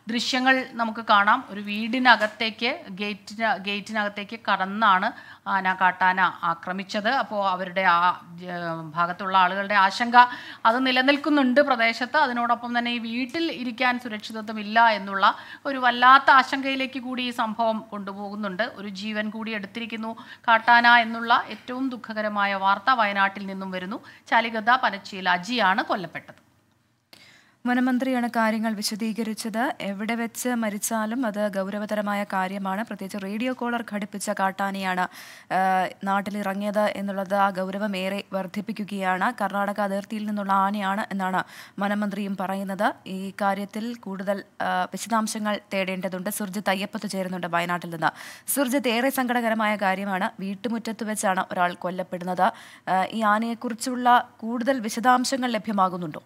ദൃശ്യങ്ങൾ നമുക്ക് കാണാം ഒരു വീടിനകത്തേക്ക് ഗേറ്റിന് ഗേറ്റിനകത്തേക്ക് കടന്നാണ് ആന കാട്ടാന ആക്രമിച്ചത് അപ്പോൾ അവരുടെ ആ ജ- ഭാഗത്തുള്ള ആളുകളുടെ ആശങ്ക അത് നിലനിൽക്കുന്നുണ്ട് പ്രദേശത്ത് അതിനോടൊപ്പം തന്നെ ഈ വീട്ടിൽ ഇരിക്കാൻ സുരക്ഷിതത്വമില്ല എന്നുള്ള ഒരു വല്ലാത്ത ആശങ്കയിലേക്ക് കൂടി ഈ സംഭവം കൊണ്ടുപോകുന്നുണ്ട് ഒരു ജീവൻ കൂടി എടുത്തിരിക്കുന്നു കാട്ടാന എന്നുള്ള ഏറ്റവും ദുഃഖകരമായ വാർത്ത വയനാട്ടിൽ നിന്നും വരുന്നു ചാലികത പനച്ചിയിൽ അജിയാണ് കൊല്ലപ്പെട്ടത് വനമന്ത്രിയാണ് കാര്യങ്ങൾ വിശദീകരിച്ചത് എവിടെ വെച്ച് മരിച്ചാലും അത് ഗൗരവതരമായ കാര്യമാണ് പ്രത്യേകിച്ച് റേഡിയോ കോളർ ഘടിപ്പിച്ച കാട്ടാനയാണ് ആ, നാട്ടിലിറങ്ങിയത് എന്നുള്ളത് ആ ഗൗരവം ഏറെ വർദ്ധിപ്പിക്കുകയാണ് കർണാടക അതിർത്തിയിൽ നിന്നുള്ള ആനയാണ് എന്നാണ് വനമന്ത്രിയും പറയുന്നത് ഈ കാര്യത്തിൽ കൂടുതൽ ആ, വിശദാംശങ്ങൾ തേടേണ്ടതുണ്ട് സുർജിത്ത് അയ്യപ്പത്ത് ചേരുന്നുണ്ട് വയനാട്ടിൽ നിന്ന് സുർജിത്ത് ഏറെ സങ്കടകരമായ കാര്യമാണ് വീട്ടുമുറ്റത്ത് വെച്ചാണ് ഒരാൾ കൊല്ലപ്പെടുന്നത് ആ, ഈ ആനയെക്കുറിച്ചുള്ള കൂടുതൽ വിശദാംശങ്ങൾ ലഭ്യമാകുന്നുണ്ടോ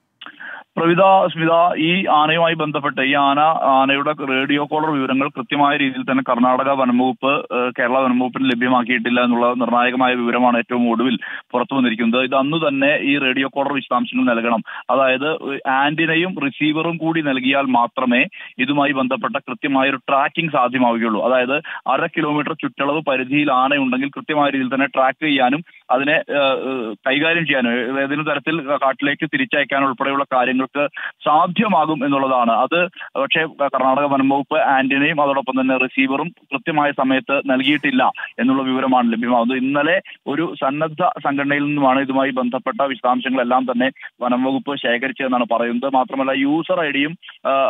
പ്രവിത സ്മിത ഈ ആനയുമായി ബന്ധപ്പെട്ട് ഈ ആന ആനയുടെ റേഡിയോ കോളർ വിവരങ്ങൾ കൃത്യമായ രീതിയിൽ തന്നെ കർണാടക വനംവകുപ്പ് ഏഹ്, കേരള വനംവകുപ്പിന് ലഭ്യമാക്കിയിട്ടില്ല എന്നുള്ള നിർണായകമായ വിവരമാണ് ഏറ്റവും ഒടുവിൽ പുറത്തു വന്നിരിക്കുന്നത് ഇത് അന്ന് തന്നെ ഈ റേഡിയോ കോളർ വിശദാംശങ്ങൾ നൽകണം അതായത് ആന്റിനയും റിസീവറും കൂടി നൽകിയാൽ മാത്രമേ ഇതുമായി ബന്ധപ്പെട്ട കൃത്യമായ ഒരു ട്രാക്കിംഗ് സാധ്യമാവുകയുള്ളൂ അതായത് അര കിലോമീറ്റർ ചുറ്റളവ് പരിധിയിൽ ആനയുണ്ടെങ്കിൽ കൃത്യമായ രീതിയിൽ തന്നെ ട്രാക്ക് ചെയ്യാനും അതിനെ ഏഹ്, ഏഹ്, കൈകാര്യം ചെയ്യാനും ഏതെങ്കിലും തരത്തിൽ കാട്ടിലേക്ക് തിരിച്ചയക്കാൻ ഉൾപ്പെടെയുള്ള കാര്യങ്ങൾക്ക് സാധ്യമാകും എന്നുള്ളതാണ് അത് പക്ഷേ കർണാടക വനംവകുപ്പ് ആന്റിനയും അതോടൊപ്പം തന്നെ റിസീവറും കൃത്യമായ സമയത്ത് നൽകിയിട്ടില്ല എന്നുള്ള വിവരമാണ് ലഭ്യമാകുന്നത് ഇന്നലെ ഒരു സന്നദ്ധ സംഘടനയിൽ നിന്നുമാണ് ഇതുമായി ബന്ധപ്പെട്ട വിശദാംശങ്ങളെല്ലാം തന്നെ വനംവകുപ്പ് ശേഖരിച്ചതെന്നാണ് പറയുന്നത് മാത്രമല്ല യൂസർ ഐ ഡിയും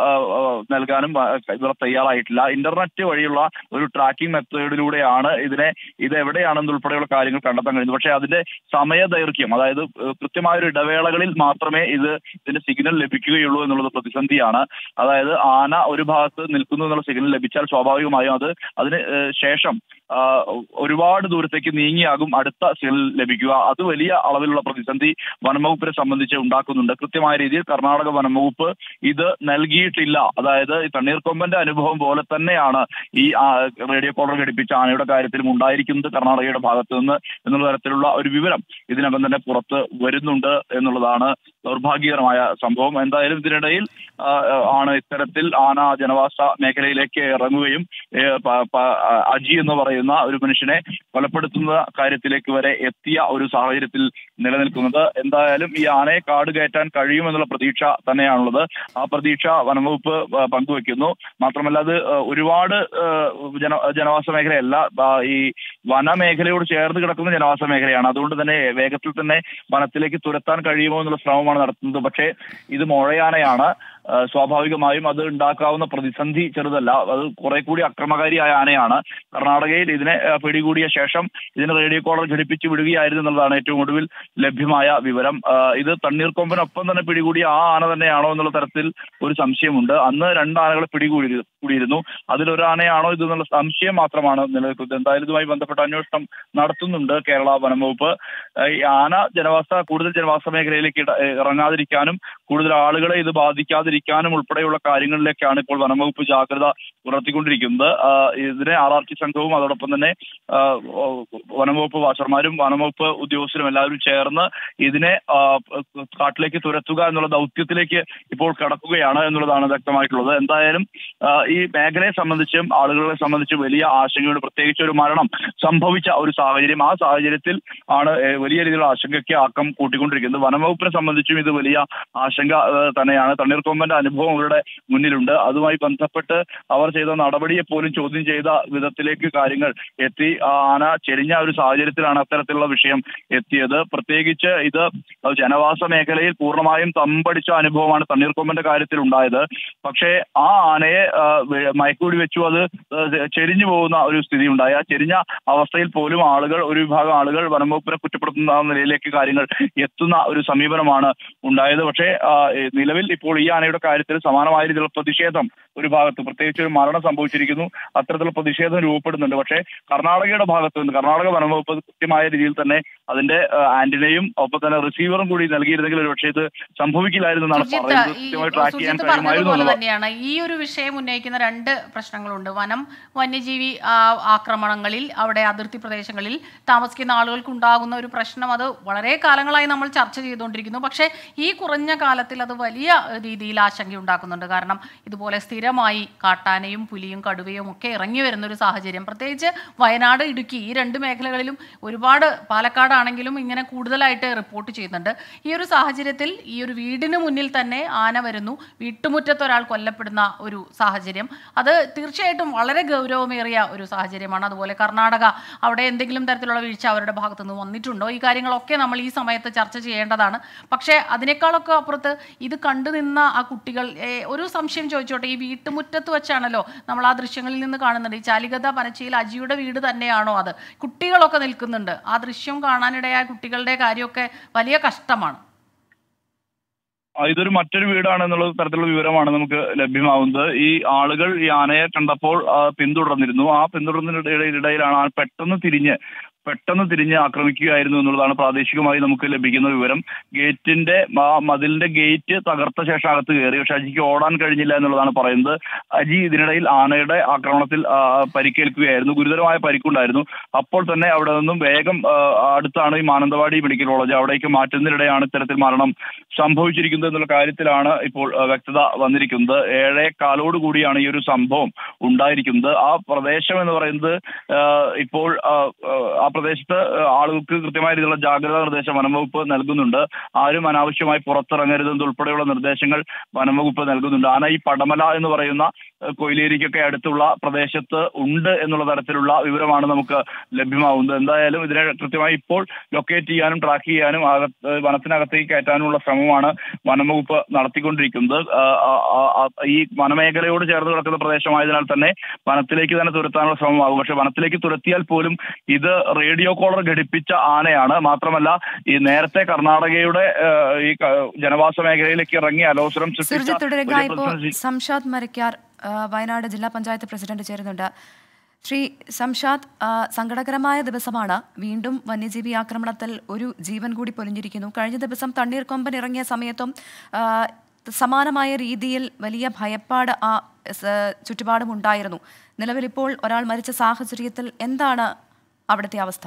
നൽകാനും ആ, ഇവർ തയ്യാറായിട്ടില്ല ഇന്റർനെറ്റ് വഴിയുള്ള ഒരു ട്രാക്കിംഗ് മെത്തേഡിലൂടെയാണ് ഇതിനെ ഇത് എവിടെയാണെന്ന് ഉൾപ്പെടെയുള്ള കാര്യങ്ങൾ കണ്ടെത്താൻ കഴിയുന്നത് പക്ഷേ അതിന്റെ സമയ ദൈർഘ്യം അതായത് ഏഹ്, കൃത്യമായ ഒരു ഇടവേളകളിൽ മാത്രമേ ഇത് ഇതിന്റെ സിഗ്നൽ ലഭിക്കുകയുള്ളൂ എന്നുള്ളത് പ്രതിസന്ധിയാണ് അതായത് ആന ഒരു ഭാഗത്ത് നിൽക്കുന്നു എന്നുള്ള സിഗ്നൽ ലഭിച്ചാൽ സ്വാഭാവികമായും അത് അതിന് ഏഹ്, ശേഷം ആ, ഒരുപാട് ദൂരത്തേക്ക് നീങ്ങിയാകും അടുത്ത സിഗ്നൽ ലഭിക്കുക അത് വലിയ അളവിലുള്ള പ്രതിസന്ധി വനംവകുപ്പിനെ സംബന്ധിച്ച് ഉണ്ടാക്കുന്നുണ്ട് കൃത്യമായ രീതിയിൽ കർണാടക വനംവകുപ്പ് ഇത് നൽകിയിട്ടില്ല അതായത് ഈ തണ്ണീർക്കൊമ്പന്റെ അനുഭവം പോലെ തന്നെയാണ് ഈ ആ, റേഡിയോ കോളർ ഘടിപ്പിച്ച ആനയുടെ കാര്യത്തിലും ഉണ്ടായിരിക്കുന്നത് കർണാടകയുടെ ഭാഗത്ത് നിന്ന് എന്നുള്ള തരത്തിലുള്ള ഒരു വിവരം ഇതിനകം തന്നെ പുറത്ത് വരുന്നുണ്ട് എന്നുള്ളതാണ് ദൗർഭാഗ്യകരമായ സംഭവം എന്തായാലും ഇതിനിടയിൽ ആ, ആണ് ഇത്തരത്തിൽ ആന ജനവാസ മേഖലയിലേക്ക് ഇറങ്ങുകയും ഏ, പ- പ- അജി എന്ന് പറയുന്ന ഒരു മനുഷ്യനെ കൊലപ്പെടുത്തുന്ന കാര്യത്തിലേക്ക് വരെ എത്തിയ ഒരു സാഹചര്യത്തിൽ നിലനിൽക്കുന്നത് എന്തായാലും ഈ ആനയെ കാട് കയറ്റാൻ കഴിയുമെന്നുള്ള പ്രതീക്ഷ തന്നെയാണുള്ളത് ആ പ്രതീക്ഷ വനംവകുപ്പ് ആ, പങ്കുവെക്കുന്നു മാത്രമല്ല അത് ആ, ഒരുപാട് ആ, ജന ജനവാസ മേഖലയല്ല ആ, ഈ വനമേഖലയോട് ചേർന്ന് കിടക്കുന്ന ജനവാസ മേഖലയാണ് അതുകൊണ്ട് തന്നെ വേഗത്തിൽ തന്നെ വനത്തിലേക്ക് തുരത്താൻ കഴിയുമോ എന്നുള്ള ശ്രമമാണ് നടത്തുന്നത് പക്ഷേ ഇത് മോഴയാനയാണ് ആ, സ്വാഭാവികമായും അത് ഉണ്ടാക്കാവുന്ന പ്രതിസന്ധി ചെറുതല്ല അത് കുറെ കൂടി അക്രമകാരിയായ ആനയാണ് കർണാടകയിൽ ഇതിനെ ആ, പിടികൂടിയ ശേഷം ഇതിന് റേഡിയോ കോളർ ഘടിപ്പിച്ച് വിടുകയായിരുന്നു എന്നുള്ളതാണ് ഏറ്റവും ഒടുവിൽ ലഭ്യമായ വിവരം ആ, ഇത് തണ്ണീർക്കൊമ്പനൊപ്പം തന്നെ പിടികൂടിയ ആ ആന തന്നെയാണോ എന്നുള്ള തരത്തിൽ ഒരു സംശയമുണ്ട് അന്ന് രണ്ട് ആനകളെ പിടികൂടി കൂടിയിരുന്നു അതിലൊരു ആനയാണോ ഇത് എന്നുള്ള സംശയം മാത്രമാണ് നിലനിൽക്കുന്നത് എന്തായാലും ഇതുമായി ബന്ധപ്പെട്ട അന്വേഷണം നടത്തുന്നുണ്ട് കേരള വനം വകുപ്പ് ആ, ഈ ആന ജനവാസ കൂടുതൽ ജനവാസ മേഖലയിലേക്ക് ഇട- ഇറങ്ങാതിരിക്കാനും കൂടുതൽ ആളുകളെ ഇത് ബാധിക്കാതിരിക്കാനും ഉൾപ്പെടെയുള്ള കാര്യങ്ങളിലേക്കാണ് ഇപ്പോൾ വനം വകുപ്പ് ജാഗ്രത പുലർത്തിക്കൊണ്ടിരിക്കുന്നത് ആ, ഇതിനെ ആർ ആർ ടി സംഘവും അതോടൊപ്പം തന്നെ ആ, ഓ, വനം വകുപ്പ് വാച്ചർമാരും വനം വകുപ്പ് ഉദ്യോഗസ്ഥരും എല്ലാവരും ചേർന്ന് ഇതിനെ ആ, കാട്ടിലേക്ക് തുരത്തുക എന്നുള്ള ദൗത്യത്തിലേക്ക് ഇപ്പോൾ കടക്കുകയാണ് എന്നുള്ളതാണ് വ്യക്തമായിട്ടുള്ളത് എന്തായാലും ആ, ഈ മേഖലയെ സംബന്ധിച്ചും ആളുകളെ സംബന്ധിച്ചും വലിയ ആശങ്കയുണ്ട് പ്രത്യേകിച്ച് ഒരു മരണം സംഭവിച്ച ഒരു സാഹചര്യം ആ സാഹചര്യത്തിൽ ആണ് ഏ, വലിയ രീതിയിലുള്ള ആശങ്കയ്ക്ക് ആക്കം കൂട്ടിക്കൊണ്ടിരിക്കുന്നത് വനംവകുപ്പിനെ സംബന്ധിച്ചും ഇത് വലിയ ആശങ്ക ഏ, തന്നെയാണ് തണ്ണീർക്കൊമ്പന്റെ അനുഭവം അവരുടെ മുന്നിലുണ്ട് അതുമായി ബന്ധപ്പെട്ട് അവർ ചെയ്ത നടപടിയെ പോലും ചോദ്യം ചെയ്ത വിധത്തിലേക്ക് കാര്യങ്ങൾ എത്തി ആ ആന ചെരിഞ്ഞ ഒരു സാഹചര്യത്തിലാണ് അത്തരത്തിലുള്ള വിഷയം എത്തിയത് പ്രത്യേകിച്ച് ഇത് ജനവാസ മേഖലയിൽ പൂർണ്ണമായും തമ്പടിച്ച അനുഭവമാണ് തണ്ണീർക്കൊമ്പന്റെ കാര്യത്തിൽ ഉണ്ടായത് പക്ഷേ ആ ആനയെ ആ, വെ- മയക്കുവെടി വെച്ചു അത് ആ, ചെരിഞ്ഞു പോകുന്ന ഒരു സ്ഥിതി ഉണ്ടായി ആ ചെരിഞ്ഞ അവസ്ഥയിൽ പോലും ആളുകൾ ഒരു വിഭാഗം ആളുകൾ വനംവകുപ്പിനെ കുറ്റപ്പെടുത്തുന്ന നിലയിലേക്ക് കാര്യങ്ങൾ എത്തുന്ന ഒരു സമീപനമാണ് ഉണ്ടായത് പക്ഷേ ആ, ഏ, നിലവിൽ ഇപ്പോൾ ഈ ആനയുടെ കാര്യത്തിൽ സമാനമായ രീതിയിലുള്ള പ്രതിഷേധം ഒരു ഭാഗത്ത് പ്രത്യേകിച്ച് ഒരു മരണം സംഭവിച്ചിരിക്കുന്നു അത്തരത്തിലുള്ള പ്രതിഷേധം രൂപപ്പെടുന്നുണ്ട് പക്ഷേ കർണാടകയുടെ ഭാഗത്ത് നിന്ന് കർണാടക വനംവകുപ്പ് കൃത്യമായ രീതിയിൽ തന്നെ അതിന്റെ ആ, ആന്റിനയും ഒപ്പം തന്നെ റിസീവറും കൂടി നൽകിയിരുന്നെങ്കിൽ ഒരു പക്ഷേ ഇത് സംഭവിക്കില്ലായിരുന്നു എന്നാണ് സുജിത്ത് പറയുന്നത് ഈ കൃത്യമായി ട്രാക്ക് ചെയ്യാൻ സുജിത്ത് കഴിയുമായിരുന്നു പറഞ്ഞതുപോലെ എന്നുള്ളത് തന്നെയാണ് ഈ ഒരു വിഷയം ഉന്നയിക്കുന്ന രണ്ട് പ്രശ്നങ്ങളുണ്ട് വനം വന്യജീവി ആ, ആക്രമണങ്ങളിൽ അവിടെ അതിർത്തി പ്രദേശങ്ങളിൽ താമസിക്കുന്ന ആളുകൾക്ക് ഉണ്ടാകുന്ന ഒരു പ്രശ്നം അത് വളരെ കാലങ്ങളായി നമ്മൾ ചർച്ച ചെയ്തുകൊണ്ടിരിക്കുന്നു പക്ഷേ ഈ കുറഞ്ഞ കാലത്തിൽ അത് വലിയ രീതിയിൽ ആശങ്കയുണ്ടാക്കുന്നുണ്ട് കാരണം ഇതുപോലെ സ്ഥിരമായി കാട്ടാനയും പുലിയും കടുവയും ഒക്കെ ഇറങ്ങി വരുന്ന ഒരു സാഹചര്യം പ്രത്യേകിച്ച് വയനാട് ഇടുക്കി ഈ രണ്ട് മേഖലകളിലും ഒരുപാട് പാലക്കാടാണെങ്കിലും ഇങ്ങനെ കൂടുതലായിട്ട് റിപ്പോർട്ട് ചെയ്യുന്നുണ്ട് ഈ ഒരു സാഹചര്യത്തിൽ ഈ ഒരു വീടിന് മുന്നിൽ തന്നെ ആന വരുന്നു വീട്ടുമുറ്റത്ത് ഒരാൾ കൊല്ലപ്പെടുന്ന ഒരു സാഹചര്യം അത് തീർച്ചയായിട്ടും വളരെ ഗൗരവമേറിയ ഒരു സാഹചര്യമാണ് അതുപോലെ കർണാടക അവിടെ എന്തെങ്കിലും തരത്തിലുള്ള വീഴ്ച അവരുടെ ഭാഗത്തു നിന്ന് വന്നിട്ടുണ്ടോ ഈ കാര്യങ്ങളൊക്കെ നമ്മൾ ഈ സമയത്ത് ചർച്ച ചെയ്യേണ്ടതാണ് പക്ഷേ അതിനേക്കാളൊക്കെ അപ്പുറത്ത് ഇത് കണ്ടു നിന്ന ആ കുട്ടികൾ ഏ, ഒരു സംശയം ചോദിച്ചോട്ടെ ഈ വീട്ടുമുറ്റത്ത് വെച്ചാണല്ലോ നമ്മൾ ആ ദൃശ്യങ്ങളിൽ നിന്ന് കാണുന്നുണ്ട് ഈ ചാലികത പനച്ചിയിൽ അജിയുടെ വീട് തന്നെയാണോ അത് കുട്ടികളൊക്കെ നിൽക്കുന്നുണ്ട് ആ ദൃശ്യം കാണാനിടയായ കുട്ടികളുടെ കാര്യമൊക്കെ വലിയ കഷ്ടമാണ് ആ, ഇതൊരു മറ്റൊരു വീടാണ് എന്നുള്ള തരത്തിലുള്ള വിവരമാണ് നമുക്ക് ലഭ്യമാവുന്നത് ഈ ആളുകൾ ഈ ആനയെ കണ്ടപ്പോൾ ആ, പിന്തുടർന്നിരുന്നു ആ പിന്തുടർന്നതിനിടയിലാണ് ആ പെട്ടെന്ന് തിരിഞ്ഞ് പെട്ടെന്ന് തിരിഞ്ഞ് ആക്രമിക്കുകയായിരുന്നു എന്നുള്ളതാണ് പ്രാദേശികമായി നമുക്ക് ലഭിക്കുന്ന വിവരം ഗേറ്റിന്റെ ആ മതിലിന്റെ ഗേറ്റ് തകർത്ത ശേഷം അകത്ത് കയറി പക്ഷെ അജിക്ക് ഓടാൻ കഴിഞ്ഞില്ല എന്നുള്ളതാണ് പറയുന്നത് അജി ഇതിനിടയിൽ ആനയുടെ ആക്രമണത്തിൽ ആ, പരിക്കേൽക്കുകയായിരുന്നു ഗുരുതരമായ പരിക്കുണ്ടായിരുന്നു അപ്പോൾ തന്നെ അവിടെ നിന്നും വേഗം ആ, അടുത്താണ് ഈ മാനന്തവാടി മെഡിക്കൽ കോളേജ് അവിടേക്ക് മാറ്റുന്നതിനിടെയാണ് ഇത്തരത്തിൽ മരണം സംഭവിച്ചിരിക്കുന്നത് എന്നുള്ള കാര്യത്തിലാണ് ഇപ്പോൾ ആ, വ്യക്തത വന്നിരിക്കുന്നത് ഏഴേ കാലോട് കൂടിയാണ് ഈ ഒരു സംഭവം ഉണ്ടായിരിക്കുന്നത് ആ പ്രദേശം എന്ന് പറയുന്നത് ആ, ഇപ്പോൾ ആ, ആ പ്രദേശത്ത് ആളുകൾക്ക് കൃത്യമായ രീതിയിലുള്ള ജാഗ്രതാ നിർദ്ദേശം വനംവകുപ്പ് നൽകുന്നുണ്ട് ആരും അനാവശ്യമായി പുറത്തിറങ്ങരുതെന്ന് ഉൾപ്പെടെയുള്ള നിർദ്ദേശങ്ങൾ വനംവകുപ്പ് നൽകുന്നുണ്ട് ആന ഈ പടമല എന്ന് പറയുന്ന ഏഹ്, കൊയിലേരിക്കൊക്കെ അടുത്തുള്ള പ്രദേശത്ത് ഉണ്ട് എന്നുള്ള തരത്തിലുള്ള വിവരമാണ് നമുക്ക് ലഭ്യമാവുന്നത് എന്തായാലും ഇതിനെ കൃത്യമായി ഇപ്പോൾ ലൊക്കേറ്റ് ചെയ്യാനും ട്രാക്ക് ചെയ്യാനും അക- ഏഹ്, വനത്തിനകത്തേക്ക് കയറ്റാനുമുള്ള ശ്രമമാണ് വനംവകുപ്പ് നടത്തിക്കൊണ്ടിരിക്കുന്നത് ആ, ആ, ആ, ആ, ഈ വനമേഖലയോട് ചേർന്ന് കിടക്കുന്ന പ്രദേശമായതിനാൽ തന്നെ വനത്തിലേക്ക് തന്നെ തുരത്താനുള്ള ശ്രമമാകും പക്ഷെ വനത്തിലേക്ക് തുരത്തിയാൽ പോലും ഇത് റേഡിയോ കോളർ ഘടിപ്പിച്ച ആനയാണ് മാത്രമല്ല ഈ നേരത്തെ കർണാടകയുടെ ഏഹ്, ഈ ക- ജനവാസ മേഖലയിലേക്ക് ഇറങ്ങി അലോസരം സുർജിത് സൃഷ്ടിച്ച തുടരുക വലിയ ഇപ്പോൾ പ്രശ്നം സൃഷ്ടി- സംഷാദ് മരക്കാർ ആ, വയനാട് ജില്ലാ പഞ്ചായത്ത് പ്രസിഡന്റ് ചേരുന്നുണ്ട് ശ്രീ സംഷാദ് ആ, സങ്കടകരമായ ദിവസമാണ് വീണ്ടും വന്യജീവി ആക്രമണത്തിൽ ഒരു ജീവൻ കൂടി പൊലിഞ്ഞിരിക്കുന്നു കഴിഞ്ഞ ദിവസം തണ്ണീർക്കൊമ്പൻ ഇറങ്ങിയ സമയത്തും ആ, സമാനമായ രീതിയിൽ വലിയ ഭയപ്പാട് ആ സ- ചുറ്റുപാടും ഉണ്ടായിരുന്നു നിലവിൽ ഇപ്പോൾ ഒരാൾ മരിച്ച സാഹചര്യത്തിൽ എന്താണ് അവിടുത്തെ അവസ്ഥ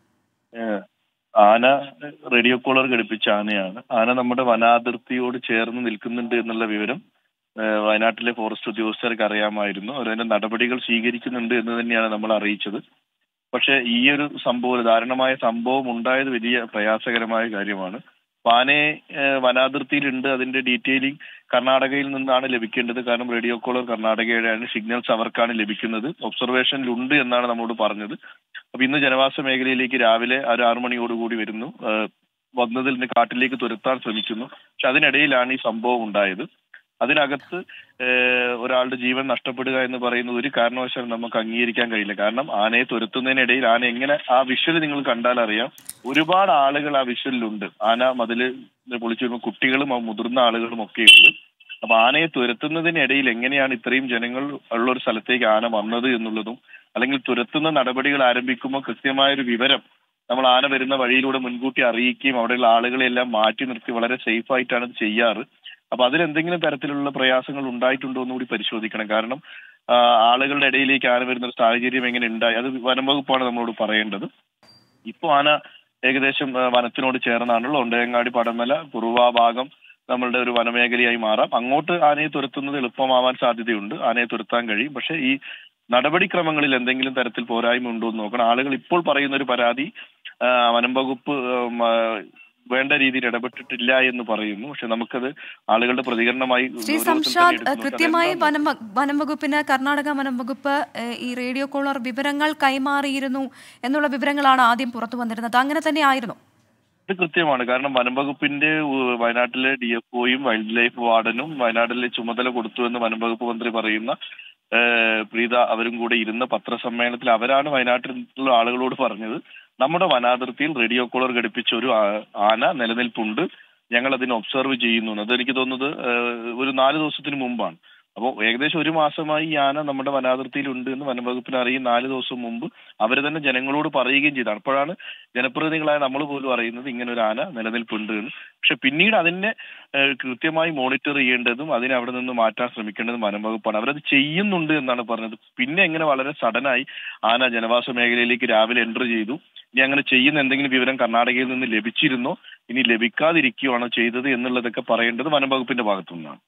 ഏഹ് ആന റേഡിയോ കോളർ ഘടിപ്പിച്ച ആനയാണ് ആന നമ്മുടെ വനാതിർത്തിയോട് ചേർന്ന് നിൽക്കുന്നുണ്ട് എന്നുള്ള വിവരം ഏഹ് വയനാട്ടിലെ ഫോറസ്റ്റ് ഉദ്യോഗസ്ഥർക്ക് അറിയാമായിരുന്നു അവരതിന്റെ നടപടികൾ സ്വീകരിക്കുന്നുണ്ട് എന്ന് തന്നെയാണ് നമ്മൾ അറിയിച്ചത് പക്ഷെ ഈ ഒരു സംഭവം ദാരുണമായ സംഭവം ഉണ്ടായത് വലിയ പ്രയാസകരമായ കാര്യമാണ് അപ്പൊ ആനയെ ഏഹ് വനാതിർത്തിയിലുണ്ട് അതിന്റെ ഡീറ്റെയിലിംഗ് കർണാടകയിൽ നിന്നാണ് ലഭിക്കേണ്ടത് കാരണം റേഡിയോ കോളർ കർണാടകയുടെയാണ് സിഗ്നൽസ് അവർക്കാണ് ലഭിക്കുന്നത് ഒബ്സർവേഷനിലുണ്ട് എന്നാണ് നമ്മോട് പറഞ്ഞത് അപ്പൊ ഇന്ന് ജനവാസ മേഖലയിലേക്ക് രാവിലെ ഒരു ആറു മണിയോടുകൂടി വരുന്നു ഏഹ് വന്നതിൽ നിന്ന് കാട്ടിലേക്ക് തുരത്താൻ ശ്രമിക്കുന്നു പക്ഷെ അതിനിടയിലാണ് ഈ സംഭവം ഉണ്ടായത് അതിനകത്ത് ഏഹ് ഒരാളുടെ ജീവൻ നഷ്ടപ്പെടുക എന്ന് പറയുന്നത് ഒരു കാരണവശാലും നമുക്ക് അംഗീകരിക്കാൻ കഴിയില്ല കാരണം ആനയെ തുരത്തുന്നതിനിടയിൽ ആന എങ്ങനെ ആ വിഷ്വൽ നിങ്ങൾ കണ്ടാൽ അറിയാം ഒരുപാട് ആളുകൾ ആ വിഷ്വലിലുണ്ട് ആന മതില് പൊളിച്ചു വരുമ്പോൾ കുട്ടികളും ആ മുതിർന്ന ആളുകളും ഒക്കെ ഉണ്ട് അപ്പൊ ആനയെ തുരത്തുന്നതിനിടയിൽ എങ്ങനെയാണ് ഇത്രയും ജനങ്ങൾ ഉള്ള ഒരു സ്ഥലത്തേക്ക് ആന വന്നത് എന്നുള്ളതും അല്ലെങ്കിൽ തുരത്തുന്ന നടപടികൾ ആരംഭിക്കുമ്പോൾ കൃത്യമായ ഒരു വിവരം നമ്മൾ ആന വരുന്ന വഴിയിലൂടെ മുൻകൂട്ടി അറിയിക്കുകയും അവിടെയുള്ള ആളുകളെല്ലാം മാറ്റി നിർത്തി വളരെ സേഫ് ആയിട്ടാണ് ഇത് ചെയ്യാറ് അപ്പൊ അതിൽ എന്തെങ്കിലും തരത്തിലുള്ള പ്രയാസങ്ങൾ ഉണ്ടായിട്ടുണ്ടോ എന്ന് കൂടി പരിശോധിക്കണം കാരണം ആ, ആളുകളുടെ ഇടയിലേക്ക് ആന വരുന്ന ഒരു സാഹചര്യം എങ്ങനെ ഉണ്ടായി അത് വനം വകുപ്പാണ് നമ്മളോട് പറയേണ്ടത് ഇപ്പൊ ആന ഏകദേശം ആ, വനത്തിനോട് ചേർന്നാണല്ലോ ഒണ്ടയങ്ങാടി പടമല കുറുവ ഭാഗം നമ്മളുടെ ഒരു വനമേഖലയായി മാറാം അങ്ങോട്ട് ആനയെ തുരത്തുന്നത് എളുപ്പമാവാൻ സാധ്യതയുണ്ട് ആനയെ തുരത്താൻ കഴിയും പക്ഷെ ഈ നടപടിക്രമങ്ങളിൽ എന്തെങ്കിലും തരത്തിൽ പോരായ്മ ഉണ്ടോ എന്ന് നോക്കണം ആളുകൾ ഇപ്പോൾ പറയുന്ന ഒരു പരാതി ആ, വനം വകുപ്പ് ഉം, ആ, വേണ്ട രീതിയിൽ ഇടപെട്ടിട്ടില്ല എന്ന് പറയുന്നു പക്ഷെ നമുക്കത് ആളുകളുടെ പ്രതികരണമായി ശ്രീ ഗൗരവത്തിൽ തന്നെ സംഷാദ് എടുക്കുന്നു. കൃത്യമായി അതെന്താന്ന് വനം വ- വനം വകുപ്പിന് കർണാടക വനം വകുപ്പ് ഏഹ്, ഈ റേഡിയോ കോളർ വിവരങ്ങൾ കൈമാറിയിരുന്നു എന്നുള്ള വിവരങ്ങളാണ് ആദ്യം പുറത്തു വന്നിരുന്നത് അങ്ങനെ തന്നെ ആയിരുന്നു ഇത് കൃത്യമാണ് കാരണം വനം വകുപ്പിന്റെ ഉ- വയനാട്ടിലെ ഡി എഫ് ഒയും വൈൽഡ് ലൈഫ് വാർഡനും വയനാട്ടിലെ ചുമതല കൊടുത്തു എന്ന് വനം വകുപ്പ് മന്ത്രി പറയുന്ന ഏഹ്, പ്രീത അവരും കൂടെ ഇരുന്ന പത്രസമ്മേളനത്തിൽ അവരാണ് വയനാട്ടിലുള്ള ആളുകളോട് പറഞ്ഞത് നമ്മുടെ വനാതിർത്തിയിൽ റേഡിയോ കോളർ ഘടിപ്പിച്ച ഒരു ആ- ആന നിലനിൽപ്പുണ്ട് ഞങ്ങൾ അതിനെ ഒബ്സർവ് ചെയ്യുന്നു എന്ന്. അതെനിക്ക് തോന്നുന്നത് ഏഹ്, ഒരു നാല് ദിവസത്തിന് മുമ്പാണ് അപ്പോൾ ഏകദേശം ഒരു മാസമായി ഈ ആന നമ്മുടെ വനാതിർത്തിയിലുണ്ട് എന്ന് വനംവകുപ്പിന് അറിയും നാല് ദിവസം മുമ്പ് അവർ തന്നെ ജനങ്ങളോട് പറയുകയും ചെയ്താണ് അപ്പോഴാണ് ജനപ്രതിനിധികളായ നമ്മൾ പോലും അറിയുന്നത് ഇങ്ങനെ ഒരു ആന നിലനിൽപ്പുണ്ട് എന്ന് പക്ഷെ പിന്നീട് അതിനെ ഏഹ്, കൃത്യമായി മോണിറ്റർ ചെയ്യേണ്ടതും അതിനെ അവിടെ നിന്ന് മാറ്റാൻ ശ്രമിക്കേണ്ടതും വനംവകുപ്പാണ് അവരത് ചെയ്യുന്നുണ്ട് എന്നാണ് പറഞ്ഞത് പിന്നെ എങ്ങനെ വളരെ സഡനായി ആന ജനവാസ മേഖലയിലേക്ക് രാവിലെ എൻ്റർ ചെയ്തു ഇനി അങ്ങനെ ചെയ്യുന്ന എന്തെങ്കിലും വിവരം കർണാടകയിൽ നിന്ന് ലഭിച്ചിരുന്നോ ഇനി ലഭിക്കാതിരിക്കുകയാണോ ചെയ്തത് എന്നുള്ളതൊക്കെ പറയേണ്ടത് വനംവകുപ്പിന്റെ ഭാഗത്തു നിന്നാണ്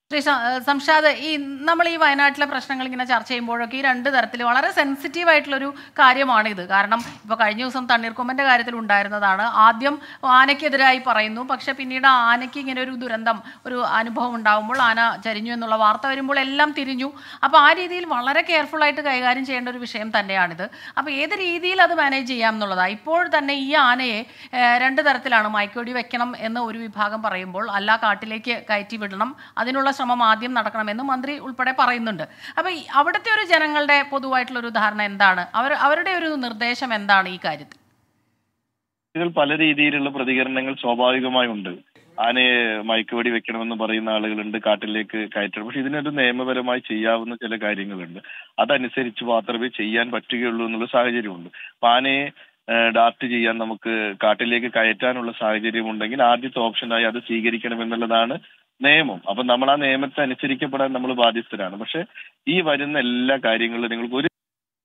ശ്രീ ശ- ഏഹ് സംഷാദ് ഈ നമ്മൾ ഈ വയനാട്ടിലെ പ്രശ്നങ്ങൾ ഇങ്ങനെ ചർച്ച ചെയ്യുമ്പോഴൊക്കെ ഈ രണ്ട് തരത്തിൽ വളരെ സെൻസിറ്റീവ് ആയിട്ടുള്ളൊരു കാര്യമാണിത് കാരണം ഇപ്പോൾ കഴിഞ്ഞ ദിവസം തണ്ണീർക്കൊമ്പൻ്റെ കാര്യത്തിൽ ഉണ്ടായിരുന്നതാണ് ആദ്യം ആനയ്ക്കെതിരായി പറയുന്നു പക്ഷെ പിന്നീട് ആ ആനയ്ക്ക് ഇങ്ങനെ ഒരു ദുരന്തം ഒരു അനുഭവം ഉണ്ടാകുമ്പോൾ ആന ചരിഞ്ഞു എന്നുള്ള വാർത്ത വരുമ്പോൾ എല്ലാം തിരിഞ്ഞു അപ്പോൾ ആ രീതിയിൽ വളരെ കെയർഫുൾ ആയിട്ട് കൈകാര്യം ചെയ്യേണ്ട ഒരു വിഷയം തന്നെയാണിത് അപ്പോൾ ഏത് രീതിയിൽ അത് മാനേജ് ചെയ്യാം എന്നുള്ളതാണ് ഇപ്പോൾ തന്നെ ഈ ആനയെ ഏഹ്, രണ്ട് തരത്തിലാണ് മയക്കുവെടി വെക്കണം എന്ന് ഒരു വിഭാഗം പറയുമ്പോൾ അല്ല കാട്ടിലേക്ക് കയറ്റി വിടണം അതിനുള്ള ശ്രമം ആദ്യം നടക്കണമെന്ന് മന്ത്രി ഉൾപ്പെടെ പറയുന്നുണ്ട് അപ്പോൾ ഈ അവിടുത്തെ ഒരു ജനങ്ങളുടെ പൊതുവായിട്ടുള്ള ഒരു ധാരണ എന്താണ് അവർ അവരുടെ ഒരു നിർദ്ദേശം എന്താണ് ഈ കാര്യത്തിൽ ഇതിൽ പല രീതിയിലുള്ള പ്രതികരണങ്ങൾ സ്വാഭാവികമായി ഉണ്ട് ആനയെ മയക്കുവെടി വെക്കണമെന്ന് പറയുന്ന ആളുകളുണ്ട് കാട്ടിലേക്ക് കയറ്റണം പക്ഷെ ഇതിനൊരു നിയമപരമായി ചെയ്യാവുന്ന ചില കാര്യങ്ങളുണ്ട് അതനുസരിച്ച് മാത്രമേ ചെയ്യാൻ പറ്റുകയുള്ളൂ എന്നുള്ള സാഹചര്യമുണ്ട് അപ്പൊ ആനയെ ഏഹ്, ഡാർട്ട് ചെയ്യാൻ നമുക്ക് കാട്ടിലേക്ക് കയറ്റാനുള്ള സാഹചര്യം ഉണ്ടെങ്കിൽ ആദ്യത്തെ ഓപ്ഷനായി അത് സ്വീകരിക്കണം എന്നുള്ളതാണ് നിയമം അപ്പൊ നമ്മൾ ആ നിയമത്തെ അനുസരിക്കപ്പെടാൻ നമ്മൾ ബാധ്യസ്ഥരാണ് പക്ഷെ ഈ വരുന്ന എല്ലാ കാര്യങ്ങളിലും നിങ്ങൾക്ക് ഒരു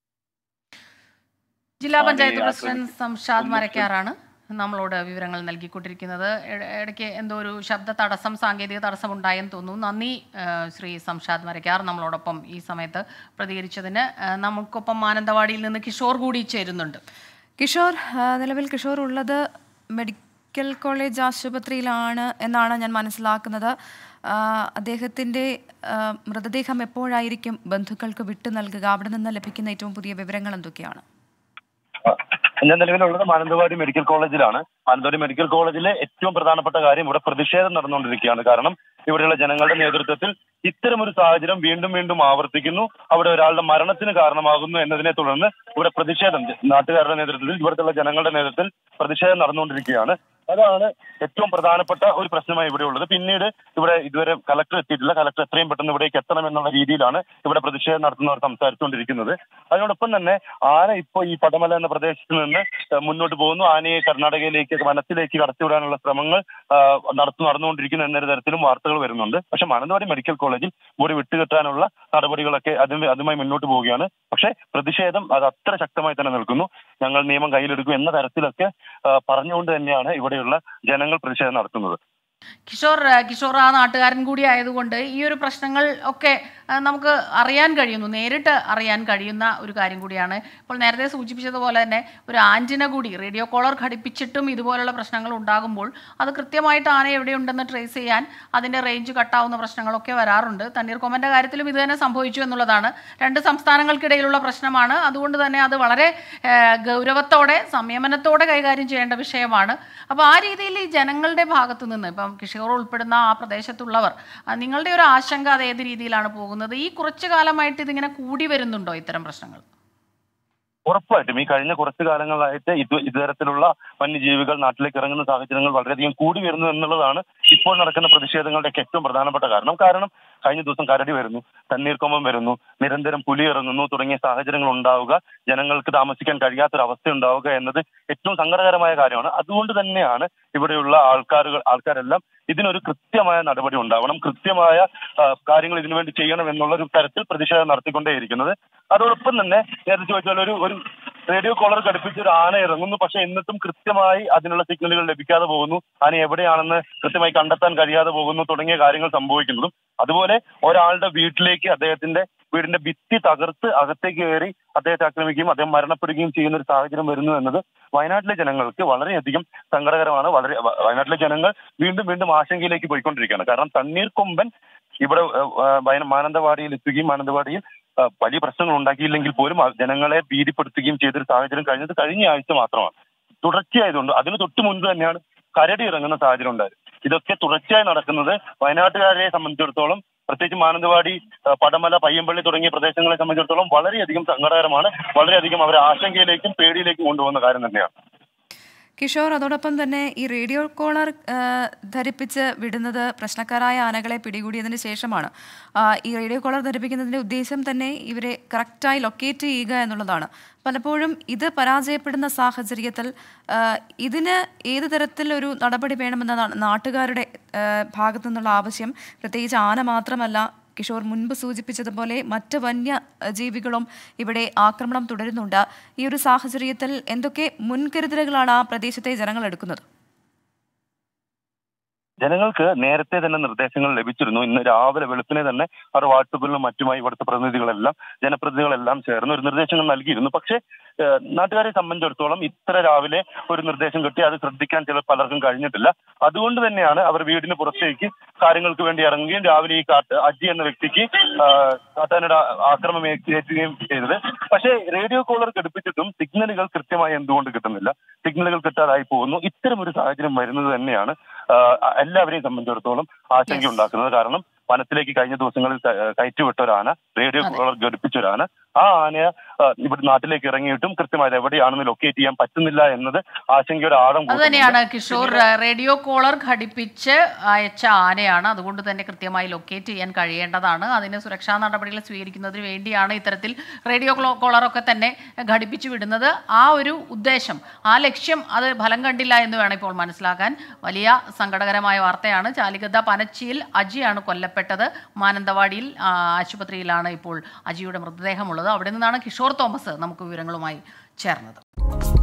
ജില്ലാ ആനയെ പഞ്ചായത്ത് പ്രസിഡന്റ് ആക്രമിക്കും. സംഷാദ് ഒന്ന് മരക്കാറാണ് നമ്മളോട് വിവരങ്ങൾ നൽകിക്കൊണ്ടിരിക്കുന്നത് ഇട- ഇടയ്ക്ക് എന്തോ ഒരു ശബ്ദ തടസ്സം സാങ്കേതിക തടസ്സം ഉണ്ടായെന്ന് തോന്നുന്നു നന്ദി ആ, ശ്രീ സംഷാദ് മരക്കാർ നമ്മളോടൊപ്പം ഈ സമയത്ത് പ്രതികരിച്ചതിന് ആ, നമുക്കൊപ്പം മാനന്തവാടിയിൽ നിന്ന് കിഷോർ കൂടി ചേരുന്നുണ്ട് കിഷോർ ആ, നിലവിൽ കിഷോർ ഉള്ളത് മെഡിക്കൽ കോളേജ് ആശുപത്രിയിലാണ് എന്നാണ് ഞാൻ മനസ്സിലാക്കുന്നത് ആ, അദ്ദേഹത്തിൻ്റെ ആ, മൃതദേഹം എപ്പോഴായിരിക്കും ബന്ധുക്കൾക്ക് വിട്ടു നൽകുക അവിടെ നിന്ന് ലഭിക്കുന്ന ഏറ്റവും പുതിയ വിവരങ്ങൾ എന്തൊക്കെയാണ് ഞാൻ നിലവിലുള്ളത് മാനന്തവാടി മെഡിക്കൽ കോളേജിലാണ് മാനന്തവാടി മെഡിക്കൽ കോളേജിലെ ഏറ്റവും പ്രധാനപ്പെട്ട കാര്യം ഇവിടെ പ്രതിഷേധം നടന്നുകൊണ്ടിരിക്കുകയാണ് കാരണം ഇവിടെയുള്ള ജനങ്ങളുടെ നേതൃത്വത്തിൽ ഇത്തരമൊരു സാഹചര്യം വീണ്ടും വീണ്ടും ആവർത്തിക്കുന്നു അവിടെ ഒരാളുടെ മരണത്തിന് കാരണമാകുന്നു എന്നതിനെ തുടർന്ന് ഇവിടെ പ്രതിഷേധം നാട്ടുകാരുടെ നേതൃത്വത്തിൽ ഇവിടുത്തെ ജനങ്ങളുടെ നേതൃത്വത്തിൽ പ്രതിഷേധം നടന്നുകൊണ്ടിരിക്കുകയാണ് അതാണ് ഏറ്റവും പ്രധാനപ്പെട്ട ഒരു പ്രശ്നമായി ഇവിടെ ഉള്ളത് പിന്നീട് ഇവിടെ ഇതുവരെ കലക്ടർ എത്തിയിട്ടില്ല കലക്ടർ എത്രയും പെട്ടെന്ന് ഇവിടേക്ക് എത്തണം എന്നുള്ള രീതിയിലാണ് ഇവിടെ പ്രതിഷേധം നടത്തുന്നവർ സംസാരിച്ചുകൊണ്ടിരിക്കുന്നത് അതിനോടൊപ്പം തന്നെ ആന ഇപ്പോൾ ഈ പടമല എന്ന പ്രദേശത്ത് നിന്ന് ഏഹ് മുന്നോട്ട് പോകുന്നു ആനയെ കർണാടകയിലേക്ക് വനത്തിലേക്ക് കടത്തിവിടാനുള്ള ശ്രമങ്ങൾ ആഹ് നടത്തു നടന്നുകൊണ്ടിരിക്കുന്നു എന്നൊരു തരത്തിലും വാർത്തകൾ വരുന്നുണ്ട് പക്ഷെ മാനന്തവാടി മെഡിക്കൽ കോളേജിൽ ബോഡി വിട്ടുകെട്ടാനുള്ള നടപടികളൊക്കെ അതിന് അതുമായി മുന്നോട്ട് പോവുകയാണ് പക്ഷേ പ്രതിഷേധം അത് അത്ര ശക്തമായി തന്നെ നിൽക്കുന്നു ഞങ്ങൾ നിയമം കയ്യിലെടുക്കും എന്ന തരത്തിലൊക്കെ ആഹ് പറഞ്ഞുകൊണ്ട് തന്നെയാണ് ഇവിടെയുള്ള ജനങ്ങൾ പ്രതിഷേധം നടത്തുന്നത് കിഷോർ ആ, കിഷോർ ആ നാട്ടുകാരൻ കൂടി ആയതുകൊണ്ട് ഈ ഒരു പ്രശ്നങ്ങൾ ഒക്കെ ആ, നമുക്ക് അറിയാൻ കഴിയുന്നു നേരിട്ട് അറിയാൻ കഴിയുന്ന ഒരു കാര്യം കൂടിയാണ് ഇപ്പോൾ നേരത്തെ സൂചിപ്പിച്ചതുപോലെ തന്നെ ഒരു ആൻറ്റിന കൂടി റേഡിയോ കോളർ ഘടിപ്പിച്ചിട്ടും ഇതുപോലുള്ള പ്രശ്നങ്ങൾ ഉണ്ടാകുമ്പോൾ അത് കൃത്യമായിട്ട് ആന എവിടെയുണ്ടെന്ന് ട്രേസ് ചെയ്യാൻ അതിൻ്റെ റേഞ്ച് കട്ടാവുന്ന പ്രശ്നങ്ങളൊക്കെ വരാറുണ്ട് തണ്ണീർക്കൊമ്പൻ്റെ കാര്യത്തിലും ഇത് തന്നെ സംഭവിച്ചു എന്നുള്ളതാണ് രണ്ട് സംസ്ഥാനങ്ങൾക്കിടയിലുള്ള പ്രശ്നമാണ് അതുകൊണ്ട് തന്നെ അത് വളരെ ആ, ഗൗരവത്തോടെ സംയമനത്തോടെ കൈകാര്യം ചെയ്യേണ്ട വിഷയമാണ് അപ്പോൾ ആ രീതിയിൽ ഈ ജനങ്ങളുടെ ഭാഗത്തു നിന്ന് ഇപ്പം കിഷോർ ഉൾപ്പെടുന്ന ആ പ്രദേശത്തുള്ളവർ ആ, നിങ്ങളുടെ ഒരു ആശങ്ക അത് ഏത് രീതിയിലാണ് പോകുന്നത് ഈ കുറച്ചു കാലമായിട്ട് ഇതിങ്ങനെ കൂടി വരുന്നുണ്ടോ ഇത്തരം പ്രശ്നങ്ങൾ ഉറപ്പായിട്ടും ഈ കഴിഞ്ഞ കുറച്ചു കാലങ്ങളായിട്ട് ഇത് ഇത്തരത്തിലുള്ള വന്യജീവികൾ നാട്ടിലേക്ക് ഇറങ്ങുന്ന സാഹചര്യങ്ങൾ വളരെയധികം കൂടി വരുന്നു എന്നുള്ളതാണ് ഇപ്പോൾ നടക്കുന്ന പ്രതിഷേധങ്ങളുടെ ഏറ്റവും പ്രധാനപ്പെട്ട കാരണം കാരണം കഴിഞ്ഞ ദിവസം കരടി വരുന്നു തണ്ണീർക്കൊമ്പം വരുന്നു നിരന്തരം പുലി ഇറങ്ങുന്നു തുടങ്ങിയ സാഹചര്യങ്ങൾ ഉണ്ടാവുക ജനങ്ങൾക്ക് താമസിക്കാൻ കഴിയാത്തൊരവസ്ഥ ഉണ്ടാവുക എന്നത് ഏറ്റവും സങ്കടകരമായ കാര്യമാണ് അതുകൊണ്ട് തന്നെയാണ് ഇവിടെയുള്ള ആൾക്കാരുകൾ ആൾക്കാരെല്ലാം ഇതിനൊരു കൃത്യമായ നടപടി ഉണ്ടാവണം കൃത്യമായ ആ, കാര്യങ്ങൾ ഇതിനു വേണ്ടി ചെയ്യണം എന്നുള്ള ഒരു തരത്തിൽ പ്രതിഷേധം നടത്തിക്കൊണ്ടേയിരിക്കുന്നത് അതോടൊപ്പം തന്നെ നേരത്തെ ചോദിച്ചാൽ ഒരു ഒരു റേഡിയോ കോളർ ഘടിപ്പിച്ച് ഒരു ആന ഇറങ്ങുന്നു പക്ഷെ എന്നിട്ടും കൃത്യമായി അതിനുള്ള സിഗ്നലുകൾ ലഭിക്കാതെ പോകുന്നു ആന എവിടെയാണെന്ന് കൃത്യമായി കണ്ടെത്താൻ കഴിയാതെ പോകുന്നു തുടങ്ങിയ കാര്യങ്ങൾ സംഭവിക്കുന്നതും അതുപോലെ ഒരാളുടെ വീട്ടിലേക്ക് അദ്ദേഹത്തിന്റെ വീടിന്റെ ഭിത്തി തകർത്ത് അകത്തേക്ക് കയറി അദ്ദേഹത്തെ ആക്രമിക്കുകയും അദ്ദേഹം മരണപ്പെടുകയും ചെയ്യുന്ന ഒരു സാഹചര്യം വരുന്നു എന്നത് വയനാട്ടിലെ ജനങ്ങൾക്ക് വളരെയധികം സങ്കടകരമാണ് വളരെ വ- വയനാട്ടിലെ ജനങ്ങൾ വീണ്ടും വീണ്ടും ആശങ്കയിലേക്ക് പോയിക്കൊണ്ടിരിക്കുകയാണ് കാരണം തണ്ണീർക്കൊമ്പൻ ഇവിടെ ഏഹ്, ഏഹ്, വയന മാനന്തവാടിയിൽ എത്തുകയും മാനന്തവാടിയിൽ ഏഹ്, വലിയ പ്രശ്നങ്ങൾ ഉണ്ടാക്കിയില്ലെങ്കിൽ പോലും ആ ജനങ്ങളെ ഭീതിപ്പെടുത്തുകയും ചെയ്തൊരു സാഹചര്യം കഴിഞ്ഞത് കഴിഞ്ഞ ആഴ്ച മാത്രമാണ് തുടർച്ചയായതുകൊണ്ട് അതിന് തൊട്ട് മുൻപ് തന്നെയാണ് കരടി ഇറങ്ങുന്ന സാഹചര്യം ഉണ്ടായത് ഇതൊക്കെ തുടർച്ചയായി നടക്കുന്നത് വയനാട്ടുകാരെ സംബന്ധിച്ചിടത്തോളം പ്രത്യേകിച്ച് മാനന്തവാടി ഏഹ്, പടമല പയ്യമ്പള്ളി തുടങ്ങിയ പ്രദേശങ്ങളെ സംബന്ധിച്ചിടത്തോളം വളരെയധികം സങ്കടകരമാണ് വളരെയധികം അവരെ ആശങ്കയിലേക്കും പേടിയിലേക്കും കൊണ്ടുപോകുന്ന കാര്യം തന്നെയാണ് കിഷോർ അതോടൊപ്പം തന്നെ ഈ റേഡിയോ കോളർ ആ, ധരിപ്പിച്ച് വിടുന്നത് പ്രശ്നക്കാരായ ആനകളെ പിടികൂടിയതിന് ശേഷമാണ് ആ, ഈ റേഡിയോ കോളർ ധരിപ്പിക്കുന്നതിന്റെ ഉദ്ദേശം തന്നെ ഇവരെ കറക്റ്റായി ലൊക്കേറ്റ് ചെയ്യുക എന്നുള്ളതാണ് പലപ്പോഴും ഇത് പരാജയപ്പെടുന്ന സാഹചര്യത്തിൽ ആ, ഇതിന് ഏത് തരത്തിലൊരു നടപടി വേണമെന്നതാണ് നാട്ടുകാരുടെ ആ, ഭാഗത്തു നിന്നുള്ള ആവശ്യം പ്രത്യേകിച്ച് ആന മാത്രമല്ല കിഷോർ മുൻപ് സൂചിപ്പിച്ചതുപോലെ മറ്റ് വന്യജീവികളും ഇവിടെ ആക്രമണം തുടരുന്നുണ്ട് ഈ ഒരു സാഹചര്യത്തിൽ എന്തൊക്കെ മുൻകരുതലുകളാണ് ആ പ്രദേശത്തെ ജനങ്ങൾ എടുക്കുന്നത് ജനങ്ങൾക്ക് നേരത്തെ തന്നെ നിർദ്ദേശങ്ങൾ ലഭിച്ചിരുന്നു ഇന്ന് രാവിലെ വെളുപ്പിനെ തന്നെ അവർ വാട്സപ്പിലും മറ്റുമായി ഇവിടുത്തെ പ്രതിനിധികളെല്ലാം ജനപ്രതിനിധികളെല്ലാം ചേർന്ന് ഒരു നിർദ്ദേശങ്ങൾ നൽകിയിരുന്നു പക്ഷേ ഏഹ്, നാട്ടുകാരെ സംബന്ധിച്ചിടത്തോളം ഇത്ര രാവിലെ ഒരു നിർദ്ദേശം കിട്ടി അത് ശ്രദ്ധിക്കാൻ ചില പലർക്കും കഴിഞ്ഞിട്ടില്ല അതുകൊണ്ട് തന്നെയാണ് അവർ വീടിന് പുറത്തേക്ക് കാര്യങ്ങൾക്ക് വേണ്ടി ഇറങ്ങുകയും രാവിലെ ഈ കാട്ട് അജി എന്ന വ്യക്തിക്ക് ആഹ്, കാട്ടാനയുടെ ആക്രമം ഏൽക്കുകയും ചെയ്തത് പക്ഷേ റേഡിയോ കോളർ ഘടിപ്പിച്ചിട്ടും സിഗ്നലുകൾ കൃത്യമായി എന്തുകൊണ്ട് കിട്ടുന്നില്ല സിഗ്നലുകൾ കിട്ടാതായി പോകുന്നു ഇത്തരം ഒരു സാഹചര്യം വരുന്നത് തന്നെയാണ് ആഹ്, എല്ലാവരെയും സംബന്ധിച്ചിടത്തോളം ആശങ്ക ഉണ്ടാക്കുന്നത് കാരണം വനത്തിലേക്ക് കഴിഞ്ഞ ദിവസങ്ങളിൽ ക- കയറ്റിവിട്ട ഒരു ആന റേഡിയോ അതെ. കോളർ ഘടിപ്പിച്ച ഒരു ആന ആ ആനയെ ആഹ്, ഇവിടെ നാട്ടിലേക്ക് ഇറങ്ങിയിട്ടും കൃത്യമായി എവിടെയാണെന്ന് ലൊക്കേറ്റ് ചെയ്യാൻ പറ്റുന്നില്ല എന്നത് ആശങ്കയുടെ ആഴം അത് കൂട്ടുന്നുണ്ട്. തന്നെയാണ് കിഷോർ റേഡിയോ കോളർ ഘടിപ്പിച്ച് അയച്ച ആനയാണ് അതുകൊണ്ട് തന്നെ കൃത്യമായി ലൊക്കേറ്റ് ചെയ്യാൻ കഴിയേണ്ടതാണ് അതിന് സുരക്ഷാ നടപടികൾ സ്വീകരിക്കുന്നതിന് വേണ്ടിയാണ് ഇത്തരത്തിൽ റേഡിയോ ക്ലോ- കോളറൊക്കെ തന്നെ ഘടിപ്പിച്ചു വിടുന്നത് ആ ഒരു ഉദ്ദേശം ആ ലക്ഷ്യം അത് ഫലം കണ്ടില്ല എന്ന് വേണം ഇപ്പോൾ മനസ്സിലാക്കാൻ വലിയ സങ്കടകരമായ വാർത്തയാണ് ചാലികദ്ദ പനച്ചിയിൽ അജിയാണ് കൊല്ലപ്പെട്ടത് മാനന്തവാടിയിൽ ആ, ആശുപത്രിയിലാണ് ഇപ്പോൾ അജിയുടെ മൃതദേഹമുള്ളത് അവിടെ നിന്നാണ് കിഷോർ തോമസ് നമുക്ക് വിവരങ്ങളുമായി ചേർന്നത്